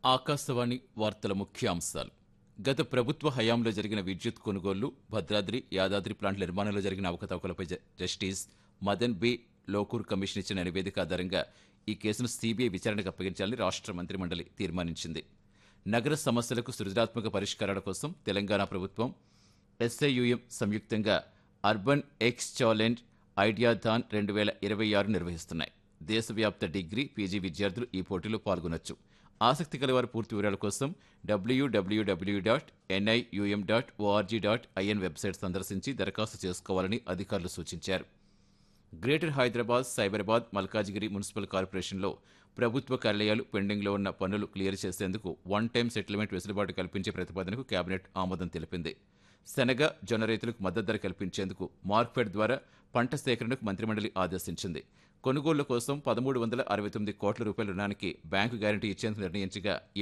ఆకాశవాణి వార్తల ముఖ్యాంశాలు గత ప్రభుత్వ హయాంలో జరిగిన విద్యుత్ కొనుగోళ్లు భద్రాద్రి యాదాద్రి ప్లాంట్ల నిర్మాణంలో జరిగిన అవకతవకలపై జ- justice Madan B Lokur commission ఇచ్చిన నివేదిక ఆధారంగా ఈ కేసును సీబీఐ విచారణకు అప్పగించాలని రాష్ట్ర మంత్రిమండలి తీర్మానించింది నగర సమస్యలకు సృజనాత్మక పరిష్కారాల కోసం తెలంగాణ ప్రభుత్వం ఎస్ఐయుఎం సంయుక్తంగా అర్బన్ ఎక్స్ ఛాలెంజ్ ఐడియాథాన్ రెండు వేల ఇరవై ఆరు నిర్వహిస్తున్నాయి దేశవ్యాప్త డిగ్రీ పీజీ విద్యార్థులు ఈ పోటీలో పాల్గొనొచ్చు ఆసక్తి కలవారి పూర్తి వివరాల కోసం WWW dot NIUM dot ORG dot IN website సందర్శించి దరఖాస్తు చేసుకోవాలని అధికారులు సూచించారు గ్రేటర్ హైదరాబాద్ సైబరాబాద్ మల్కాజిగిరి మున్సిపల్ కార్పొరేషన్లో ప్రభుత్వ కార్యాలయాలు పెండింగ్లో ఉన్న పన్నులు క్లియర్ చేసేందుకు వన్ టైం సెటిల్మెంట్ వెసులుబాటు కల్పించే ప్రతిపాదనకు కేబినెట్ ఆమోదం తెలిపింది శనగ జొన్న రైతులకు మద్దతు ధర కల్పించేందుకు మార్క్ఫెడ్ ద్వారా పంట సేకరణకు మంత్రిమండలి ఆదేశించింది కొనుగోళ్ల కోసం పదమూడు వందల అరవై తొమ్మిది కోట్ల రూపాయల రుణానికి బ్యాంకు గ్యారంటీ ఇచ్చేందుకు నిర్ణయించగా